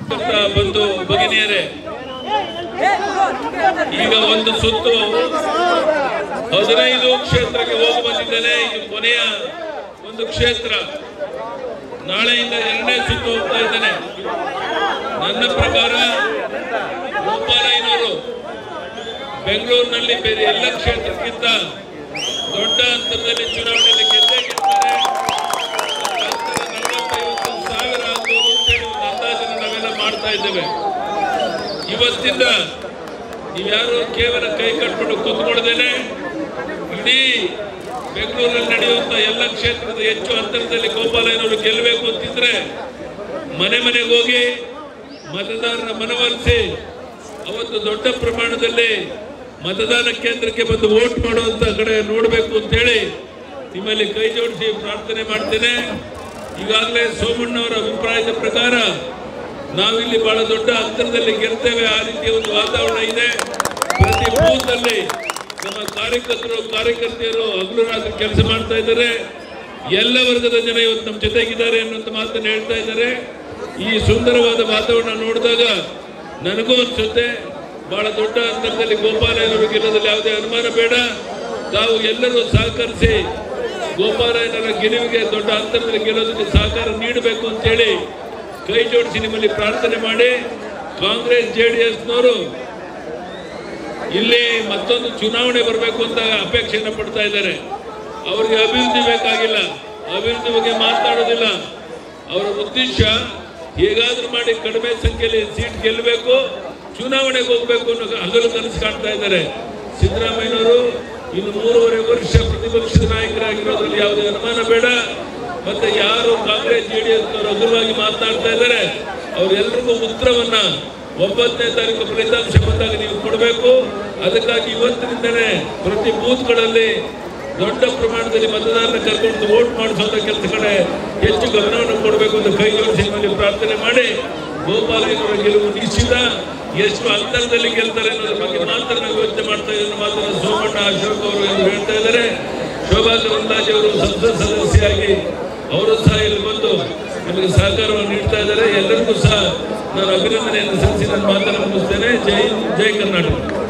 ಅಂತ ಬಂದು ಭಗಿನಿಯರೇ ಈಗ ಒಂದು ಸುತ್ತು ಹದಿನೈದು ಕ್ಷೇತ್ರಕ್ಕೆ ಹೋಗಿ ಬಂದಿದ್ದೇನೆ ಇದು ಕೊನೆಯ ಒಂದು ಕ್ಷೇತ್ರ ನಾಳೆಯಿಂದ ಎರಡನೇ ಸುತ್ತು ಹೋಗ್ತಾ ಇದ್ದೇನೆ ನನ್ನ ಪ್ರಕಾರ ಗೋಪಾಲಯ್ಯನವರು ಬೆಂಗಳೂರಿನಲ್ಲಿ ಬೇರೆ ಎಲ್ಲ ಕ್ಷೇತ್ರಕ್ಕಿಂತ ದೊಡ್ಡ ಅಂತರದಲ್ಲಿ ಚುನಾವಣೆಯಲ್ಲಿ ಗೆದ್ದೇ ಗೆಲ್ತಾರೆ ಅಂತರ ನಲವತ್ತೈವತ್ತು ಸಾವಿರ ಆಗ್ಬೋದು ಅಂತೇಳಿ ಒಂದು ಅಂದಾಜನ್ನು ನಾವೆಲ್ಲ ಮಾಡ್ತಾ ಇದ್ದೇವೆ ಇವತ್ತಿಂದ ನೀವ್ಯಾರು ಕೇವಲ ಕೈ ಕಟ್ಕೊಂಡು ಕೂತ್ಕೊಳ್ಳದೇನೆ ಇಡೀ ಬೆಂಗಳೂರಲ್ಲಿ ನಡೆಯುವಂತ ಎಲ್ಲ ಕ್ಷೇತ್ರದ ಹೆಚ್ಚು ಅಂತರದಲ್ಲಿ ಗೋಪಾಲಯ್ಯನವರು ಗೆಲ್ಲಬೇಕು ಅಂತಿದ್ರೆ ಮನೆ ಮನೆಗೆ ಹೋಗಿ ಮತದಾರರ ಮನವೊಲಿಸಿ ಅವತ್ತು ದೊಡ್ಡ ಪ್ರಮಾಣದಲ್ಲಿ ಮತದಾನ ಕೇಂದ್ರಕ್ಕೆ ಬಂದು ವೋಟ್ ಮಾಡುವಂತ ಕಡೆ ನೋಡಬೇಕು ಅಂತೇಳಿ ನಿಮ್ಮಲ್ಲಿ ಕೈ ಜೋಡಿಸಿ ಪ್ರಾರ್ಥನೆ ಮಾಡ್ತೇನೆ ಈಗಾಗಲೇ ಸೋಮಣ್ಣವರ ಅಭಿಪ್ರಾಯದ ಪ್ರಕಾರ ನಾವಿಲ್ಲಿ ಬಹಳ ದೊಡ್ಡ ಅಂತರದಲ್ಲಿ ಗೆಲ್ತೇವೆ ಆ ರೀತಿಯ ಒಂದು ವಾತಾವರಣ ಇದೆ ಪ್ರತಿ ಬೂತ್ ಅಲ್ಲಿ ನಮ್ಮ ಕಾರ್ಯಕರ್ತರು ಕಾರ್ಯಕರ್ತೆಯರು ಹಗಲು ರಾತ್ರಿ ಕೆಲಸ ಮಾಡ್ತಾ ಇದ್ದಾರೆ ಎಲ್ಲ ವರ್ಗದ ಜನ ಇವತ್ತು ನಮ್ಮ ಜೊತೆಗಿದ್ದಾರೆ ಅನ್ನುವಂಥ ಮಾತನ್ನು ಹೇಳ್ತಾ ಇದ್ದಾರೆ ಈ ಸುಂದರವಾದ ವಾತಾವರಣ ನೋಡಿದಾಗ ನನಗೂ ಅನ್ಸುತ್ತೆ ಬಹಳ ದೊಡ್ಡ ಅಂತರದಲ್ಲಿ ಗೋಪಾಲಯ್ಯನವರು ಗೆಲ್ಲೋದ್ರಲ್ಲಿ ಯಾವುದೇ ಅನುಮಾನ ಬೇಡ ತಾವು ಎಲ್ಲರೂ ಸಹಕರಿಸಿ ಗೋಪಾಲಯ್ಯನವರ ಗೆಲುವಿಗೆ ದೊಡ್ಡ ಅಂತರದಲ್ಲಿ ಗೆಲ್ಲೋದಕ್ಕೆ ಸಹಕಾರ ನೀಡಬೇಕು ಅಂತೇಳಿ ಕೈ ಜೋಡಿಸಿ ನಿಮ್ಮಲ್ಲಿ ಪ್ರಾರ್ಥನೆ ಮಾಡಿ ಕಾಂಗ್ರೆಸ್ ಜೆ ಡಿ ಎಸ್ನವರು ಇಲ್ಲಿ ಮತ್ತೊಂದು ಚುನಾವಣೆ ಬರಬೇಕು ಅಂತ ಅಪೇಕ್ಷೆಯನ್ನು ಪಡ್ತಾ ಇದ್ದಾರೆ ಅವರಿಗೆ ಅಭಿವೃದ್ಧಿ ಬೇಕಾಗಿಲ್ಲ ಅಭಿವೃದ್ಧಿ ಬಗ್ಗೆ ಮಾತಾಡೋದಿಲ್ಲ ಅವರ ಉದ್ದೇಶ ಹೇಗಾದ್ರೂ ಮಾಡಿ ಕಡಿಮೆ ಸಂಖ್ಯೆಯಲ್ಲಿ ಸೀಟ್ ಗೆಲ್ಲಬೇಕು ಚುನಾವಣೆಗೆ ಹೋಗ್ಬೇಕು ಅನ್ನೋ ಹಗಲು ಕನಸು ಕಾಣ್ತಾ ಇದ್ದಾರೆ ಸಿದ್ದರಾಮಯ್ಯನವರು ಇನ್ನು ಮೂರುವರೆ ವರ್ಷ ಪ್ರತಿಪಕ್ಷದ ನಾಯಕರಾಗಿರೋದ್ರಲ್ಲಿ ಯಾವುದೇ ಅನುಮಾನ ಬೇಡ ಮತ್ತೆ ಯಾರು ಕಾಂಗ್ರೆಸ್ ಜೆಡಿಎಸ್ ಹಗುರವಾಗಿ ಮಾತನಾಡ್ತಾ ಇದ್ದಾರೆ ಅವರೆಲ್ಲರಿಗೂ ಉತ್ತರವನ್ನ ಒಂಬತ್ತನೇ ತಾರೀಕು ಫಲಿತಾಂಶ ಬಂದಾಗ ನೀವು ಕೊಡಬೇಕು ಅದಕ್ಕಾಗಿ ಇವತ್ತಿನಿಂದಲೇ ಪ್ರತಿ ಬೂತ್ಗಳಲ್ಲಿ ದೊಡ್ಡ ಪ್ರಮಾಣದಲ್ಲಿ ಮತದಾರರ ಕರ್ಕೊಂಡು ವೋಟ್ ಮಾಡಿಸುವಂತ ಕೆಲಸ ಕಡೆ ಹೆಚ್ಚು ಗಮನವನ್ನು ಕೊಡಬೇಕು ಅಂತ ಕೈ ಜೋಡಿಸಿ ನಿಮ್ಮಲ್ಲಿ ಪ್ರಾರ್ಥನೆ ಮಾಡಿ ಗೋಪಾಲಯ್ಯನವರ ಗೆಲುವು ನಿಶ್ಚಿತ ಎಷ್ಟು ಅಂತರದಲ್ಲಿ ಗೆಲ್ತಾರೆ ಅನ್ನೋದ್ರ ಬಗ್ಗೆ ಮಾತ್ರ ನಾವು ಯೋಚನೆ ಮಾಡ್ತಾ ಇದ್ದೇವೆ ಮಾತನ್ನು ಸೋಮಣ್ಣ ಅಶೋಕ್ ಅವರು ಎಂದು ಹೇಳ್ತಾ ಇದ್ದಾರೆ ಶೋಭಾ ಕರಂದ್ಲಾಜೆ ಅವರು ಸಂಸತ್ ಸದಸ್ಯರಾಗಿ ಅವರು ಸಹ ಇಲ್ಲಿ ಬಂದು ನಮಗೆ ಸಹಕಾರವನ್ನು ನೀಡ್ತಾ ಇದ್ದಾರೆ ಎಲ್ಲರಿಗೂ ಸಹ ನಾನು ಅಭಿನಂದನೆಯನ್ನು ಸಲ್ಲಿಸಿ ನನ್ನ ಮಾತನ್ನು ಮುಗಿಸ್ತೇನೆ ಜೈ ಜೈ ಕರ್ನಾಟಕ